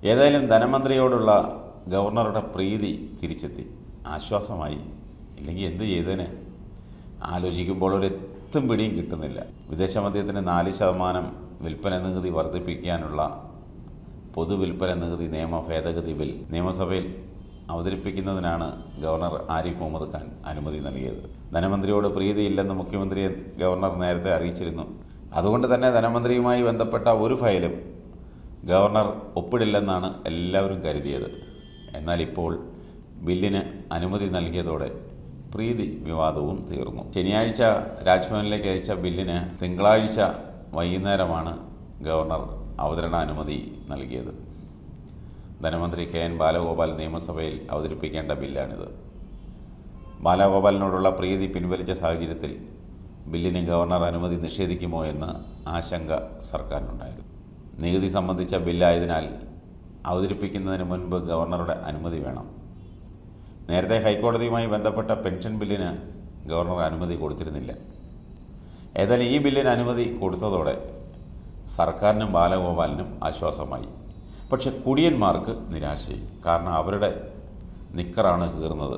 ഏതായാലും ധനമന്ത്രിയോടുള്ള ഗവർണറുടെ പ്രീതി തിരിച്ചെത്തി ആശ്വാസമായി ഇല്ലെങ്കിൽ എന്ത് ചെയ്തേനെ ആലോചിക്കുമ്പോൾ ഒരു എത്തും പിടിയും കിട്ടുന്നില്ല വിദേശ മദ്യത്തിന് നാല് ശതമാനം വിൽപ്പന നികുതി വർദ്ധിപ്പിക്കാനുള്ള പൊതുവിൽപ്പന നികുതി നിയമ ഭേദഗതി ബിൽ നിയമസഭയിൽ അവതരിപ്പിക്കുന്നതിനാണ് ഗവർണർ ആരിഫ് മുഹമ്മദ് ഖാൻ അനുമതി നൽകിയത് ധനമന്ത്രിയോട് പ്രീതിയില്ലെന്ന് മുഖ്യമന്ത്രിയെ ഗവർണർ നേരത്തെ അറിയിച്ചിരുന്നു അതുകൊണ്ട് തന്നെ ധനമന്ത്രിയുമായി ബന്ധപ്പെട്ട ഒരു ഫയലും ഗവർണർ ഒപ്പിടില്ലെന്നാണ് എല്ലാവരും കരുതിയത് എന്നാൽ ഇപ്പോൾ ബില്ലിന് അനുമതി നൽകിയതോടെ പ്രീതി വിവാദവും തീർന്നു ശനിയാഴ്ച രാജ്ഭവനിലേക്ക് അയച്ച ബില്ലിന് തിങ്കളാഴ്ച വൈകുന്നേരമാണ് ഗവർണർ അവതരണ അനുമതി നൽകിയത് ധനമന്ത്രി കെ എൻ ബാലഗോപാൽ നിയമസഭയിൽ അവതരിപ്പിക്കേണ്ട ബില്ലാണിത് ബാലഗോപാലിനോടുള്ള പ്രീതി പിൻവലിച്ച സാഹചര്യത്തിൽ ബില്ലിന് ഗവർണർ അനുമതി നിഷേധിക്കുമോ എന്ന ആശങ്ക സർക്കാരിനുണ്ടായിരുന്നു നികുതി സംബന്ധിച്ച ബില്ലായതിനാൽ അവതരിപ്പിക്കുന്നതിന് മുൻപ് ഗവർണറുടെ അനുമതി വേണം നേരത്തെ ഹൈക്കോടതിയുമായി ബന്ധപ്പെട്ട പെൻഷൻ ബില്ലിന് ഗവർണർ അനുമതി കൊടുത്തിരുന്നില്ല ഏതായാലും ഈ ബില്ലിന് അനുമതി കൊടുത്തതോടെ സർക്കാരിനും ബാലഗോപാലിനും ആശ്വാസമായി പക്ഷെ കുടിയന്മാർക്ക് നിരാശയും കാരണം അവരുടെ നിക്കറാണ് കീറുന്നത്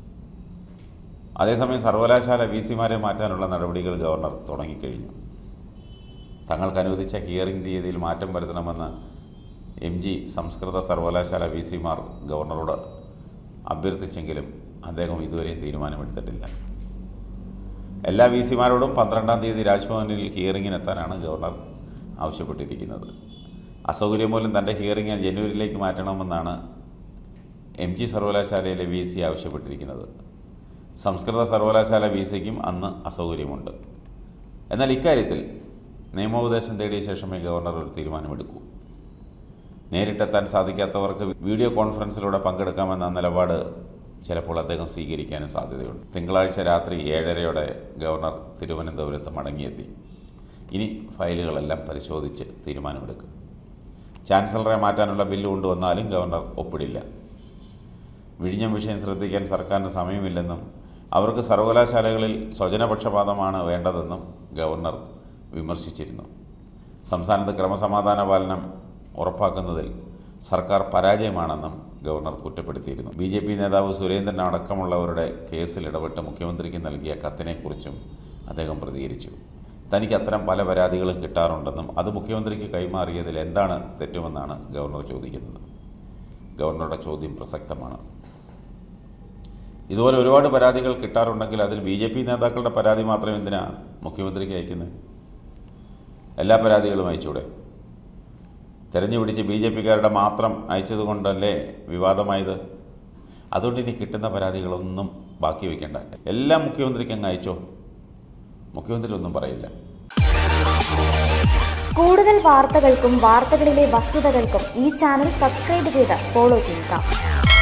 അതേസമയം സർവകലാശാല വി സിമാരെ മാറ്റാനുള്ള നടപടികൾ ഗവർണർ തുടങ്ങിക്കഴിഞ്ഞു തങ്ങൾക്ക് അനുവദിച്ച ഹിയറിംഗ് തീയതിയിൽ മാറ്റം വരുത്തണമെന്ന് എം ജി സംസ്കൃത സർവകലാശാല വി സിമാർ ഗവർണറോട് അഭ്യർത്ഥിച്ചെങ്കിലും അദ്ദേഹം ഇതുവരെയും തീരുമാനമെടുത്തിട്ടില്ല എല്ലാ വി സിമാരോടും പന്ത്രണ്ടാം തീയതി രാജ്ഭവനിൽ ഹിയറിങ്ങിനെത്താനാണ് ഗവർണർ ആവശ്യപ്പെട്ടിരിക്കുന്നത് അസൗകര്യം മൂലം തൻ്റെ ഹിയറിംഗ് ജനുവരിയിലേക്ക് മാറ്റണമെന്നാണ് എം ജി സർവകലാശാലയിലെ വി സി ആവശ്യപ്പെട്ടിരിക്കുന്നത് സംസ്കൃത സർവകലാശാല വി സിക്കും അന്ന് അസൗകര്യമുണ്ട് എന്നാൽ ഇക്കാര്യത്തിൽ നിയമോപദേശം തേടിയ ശേഷമേ ഗവർണർ ഒരു തീരുമാനമെടുക്കൂ നേരിട്ടെത്താൻ സാധിക്കാത്തവർക്ക് വീഡിയോ കോൺഫറൻസിലൂടെ പങ്കെടുക്കാമെന്ന നിലപാട് ചിലപ്പോൾ അദ്ദേഹം സ്വീകരിക്കാനും സാധ്യതയുണ്ട് തിങ്കളാഴ്ച രാത്രി ഏഴരയോടെ ഗവർണർ തിരുവനന്തപുരത്ത് മടങ്ങിയെത്തി ഇനി ഫയലുകളെല്ലാം പരിശോധിച്ച് തീരുമാനമെടുക്കും ചാൻസലറെ മാറ്റാനുള്ള ബില്ല് കൊണ്ടുവന്നാലും ഗവർണർ ഒപ്പിടില്ല വിഴിഞ്ഞം വിഷയം ശ്രദ്ധിക്കാൻ സർക്കാരിന് സമയമില്ലെന്നും അവർക്ക് സർവകലാശാലകളിൽ സ്വജനപക്ഷപാതമാണ് വേണ്ടതെന്നും ഗവർണർ വിമർശിച്ചിരുന്നു സംസ്ഥാനത്ത് ക്രമസമാധാന പാലനം ഉറപ്പാക്കുന്നതിൽ സർക്കാർ പരാജയമാണെന്നും ഗവർണർ കുറ്റപ്പെടുത്തിയിരുന്നു ബി ജെ പി നേതാവ് സുരേന്ദ്രൻ അടക്കമുള്ളവരുടെ കേസിൽ ഇടപെട്ട് മുഖ്യമന്ത്രിക്ക് നൽകിയ കത്തിനെക്കുറിച്ചും അദ്ദേഹം പ്രതികരിച്ചു തനിക്ക് അത്തരം പല പരാതികളും കിട്ടാറുണ്ടെന്നും അത് മുഖ്യമന്ത്രിക്ക് കൈമാറിയതിൽ എന്താണ് തെറ്റുമെന്നാണ് ഗവർണർ ചോദിക്കുന്നത് ഗവർണറുടെ ചോദ്യം പ്രസക്തമാണ് ഇതുപോലെ ഒരുപാട് പരാതികൾ കിട്ടാറുണ്ടെങ്കിൽ അതിൽ ബി ജെ പി നേതാക്കളുടെ പരാതി മാത്രം എന്തിനാ മുഖ്യമന്ത്രിക്ക് അയക്കുന്നത് എല്ലാ പരാതികളും അയച്ചൂടെ തെരഞ്ഞു പിടിച്ച് ബി ജെ പിക്കാരുടെ മാത്രം അയച്ചതുകൊണ്ടല്ലേ വിവാദമായത് അതുകൊണ്ട് ഇനി കിട്ടുന്ന പരാതികളൊന്നും ബാക്കി വയ്ക്കേണ്ട എല്ലാം മുഖ്യമന്ത്രിക്ക് അങ്ങ് അയച്ചോ മുഖ്യമന്ത്രി ഒന്നും പറയില്ല കൂടുതൽ വാർത്തകൾക്കും വാർത്തകളിലെ വസ്തുതകൾക്കും ഈ ചാനൽ സബ്സ്ക്രൈബ് ചെയ്ത് ഫോളോ ചെയ്യുക